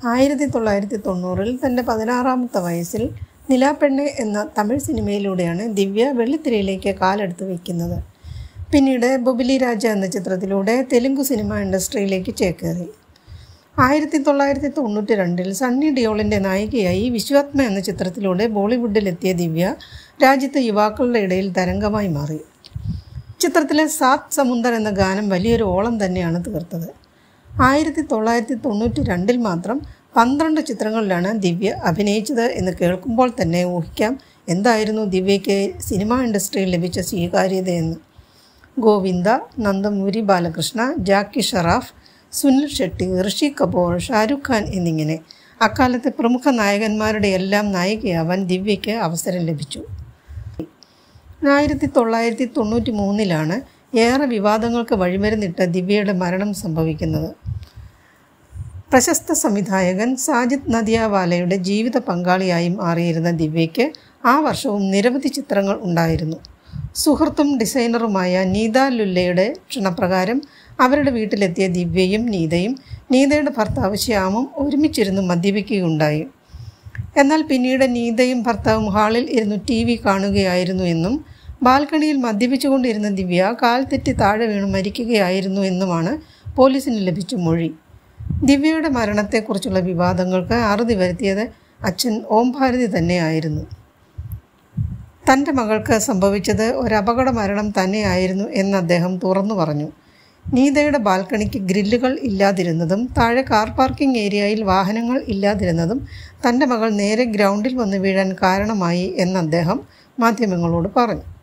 ആയിരത്തി തൊള്ളായിരത്തി തൊണ്ണൂറിൽ തൻ്റെ പതിനാറാമത്തെ വയസ്സിൽ നിലാപ്പെണ്ണ് എന്ന തമിഴ് സിനിമയിലൂടെയാണ് ദിവ്യ വെള്ളിത്തിരയിലേക്ക് കാലെടുത്ത് വയ്ക്കുന്നത് പിന്നീട് ബൊബിലി രാജ എന്ന ചിത്രത്തിലൂടെ തെലുങ്ക് സിനിമ ഇൻഡസ്ട്രിയിലേക്ക് ചേക്കേറി ആയിരത്തി തൊള്ളായിരത്തി തൊണ്ണൂറ്റി രണ്ടിൽ സണ്ണി ഡിയോളിൻ്റെ നായികയായി വിശ്വാത്മ എന്ന ചിത്രത്തിലൂടെ ബോളിവുഡിലെത്തിയ ദിവ്യ രാജ്യത്തെ യുവാക്കളുടെ ഇടയിൽ തരംഗമായി മാറി ചിത്രത്തിലെ സാത് സമുന്ദർ എന്ന ഗാനം വലിയൊരു ഓളം തന്നെയാണ് തീർത്തത് ആയിരത്തി തൊള്ളായിരത്തി തൊണ്ണൂറ്റി രണ്ടിൽ മാത്രം പന്ത്രണ്ട് ചിത്രങ്ങളിലാണ് ദിവ്യ അഭിനയിച്ചത് എന്ന് കേൾക്കുമ്പോൾ തന്നെ ഊഹിക്കാം എന്തായിരുന്നു ദിവ്യയ്ക്ക് സിനിമാ ഇൻഡസ്ട്രിയിൽ ലഭിച്ച സ്വീകാര്യതയെന്ന് ഗോവിന്ദ നന്ദമൂരി ബാലകൃഷ്ണ ജാക്കി ഷറാഫ് സുനിൽ ഷെട്ടി ഋഷി കപൂർ ഷാരൂഖ് ഖാൻ എന്നിങ്ങനെ അക്കാലത്തെ പ്രമുഖ നായകന്മാരുടെ എല്ലാം നായികയാവാൻ ദിവ്യയ്ക്ക് അവസരം ലഭിച്ചു ആയിരത്തി തൊള്ളായിരത്തി തൊണ്ണൂറ്റി മൂന്നിലാണ് ഏറെ വിവാദങ്ങൾക്ക് വഴിമരുന്നിട്ട ദിവ്യയുടെ മരണം സംഭവിക്കുന്നത് പ്രശസ്ത സംവിധായകൻ സാജിദ് നദിയാവാലയുടെ ജീവിത പങ്കാളിയായി മാറിയിരുന്ന ദിവ്യയ്ക്ക് ആ വർഷവും നിരവധി ചിത്രങ്ങൾ ഉണ്ടായിരുന്നു സുഹൃത്തും ഡിസൈനറുമായ നീത ലുല്ലയുടെ ക്ഷണപ്രകാരം അവരുടെ വീട്ടിലെത്തിയ ദിവ്യയും നീതയും നീതയുടെ ഭർത്താവ് ശ്യാമും ഒരുമിച്ചിരുന്ന് മദ്യപിക്കുകയുണ്ടായി എന്നാൽ പിന്നീട് നീതയും ഭർത്താവും ഹാളിൽ ഇരുന്ന് ടി വി കാണുകയായിരുന്നു എന്നും ബാൽക്കണിയിൽ മദ്യപിച്ചുകൊണ്ടിരുന്ന ദിവ്യ കാൽ തെറ്റി താഴെ വീണ് മരിക്കുകയായിരുന്നു എന്നുമാണ് പോലീസിന് ലഭിച്ച മൊഴി ദിവ്യയുടെ മരണത്തെക്കുറിച്ചുള്ള വിവാദങ്ങൾക്ക് അറുതി വരുത്തിയത് അച്ഛൻ ഓം ഭാരതി തന്നെയായിരുന്നു തൻ്റെ മകൾക്ക് സംഭവിച്ചത് ഒരു അപകട മരണം തന്നെയായിരുന്നു എന്ന് അദ്ദേഹം തുറന്നു പറഞ്ഞു നീതയുടെ ബാൽക്കണിക്ക് ഗ്രില്ലുകൾ ഇല്ലാതിരുന്നതും താഴെ കാർ പാർക്കിംഗ് ഏരിയയിൽ വാഹനങ്ങൾ ഇല്ലാതിരുന്നതും തൻ്റെ മകൾ നേരെ ഗ്രൗണ്ടിൽ വന്ന് വീഴാൻ കാരണമായി എന്ന് അദ്ദേഹം മാധ്യമങ്ങളോട് പറഞ്ഞു